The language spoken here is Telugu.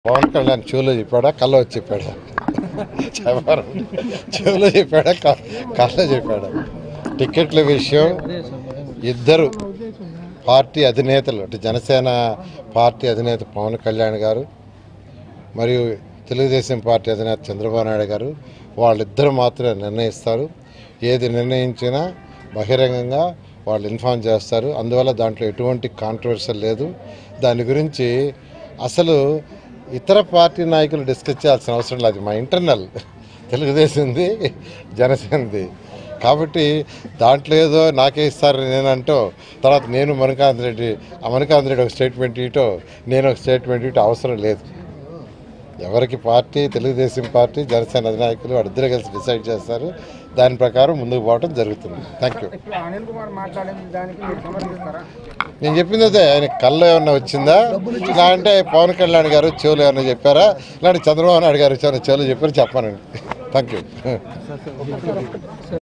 పవన్ కళ్యాణ్ చెవులో చెప్పాడా కళ్ళ వచ్చి చెప్పాడా చెప్పారు చెవులో చెప్పాడా క- కళ్ళ చెప్పాడా టికెట్ల విషయం ఇద్దరు పార్టీ అధినేతలు అంటే జనసేన పార్టీ అధినేత పవన్ కళ్యాణ్ గారు మరియు తెలుగుదేశం పార్టీ అధినేత చంద్రబాబు నాయుడు గారు వాళ్ళిద్దరు మాత్రమే నిర్ణయిస్తారు ఏది నిర్ణయించినా బహిరంగంగా వాళ్ళు ఇన్ఫామ్ చేస్తారు అందువల్ల దాంట్లో ఎటువంటి కాంట్రవర్సల్ లేదు దాని గురించి అసలు ఇతర పార్టీ నాయకులు డిస్కస్ చేయాల్సిన అవసరం లేదు అది మా ఇంటర్నల్ తెలుగుదేశంది జనసేనది కాబట్టి దాంట్లో ఏదో నాకే ఇస్తారు నేనంటో తర్వాత నేను మణికాంత్ రెడ్డి ఆ మణికాంత్ రెడ్డి ఒక స్టేట్మెంట్ ఇటో నేను ఒక స్టేట్మెంట్ ఇటో అవసరం లేదు ఎవరికి పార్టీ తెలుగుదేశం పార్టీ జనసేన అధినాయకులు వాళ్ళిద్దరూ కలిసి డిసైడ్ చేస్తారు దాని ప్రకారం ముందుకు పోవడం జరుగుతుంది థ్యాంక్ యూ ఇప్పుడు అనిల్ కుమార్ మాట్లాడిన దానికి మీరు సమర్థిస్తారా నేను చెప్పింది అదే ఆయన కళ్ళు ఏమన్నా వచ్చిందా ఇలా అంటే పవన్ కళ్యాణ్ గారు చెవులు ఏమన్నా చెప్పారా ఇలాంటి చంద్రబాబు నాయుడు గారు చెవులు చెప్పారు చెప్పానండి థ్యాంక్ యూ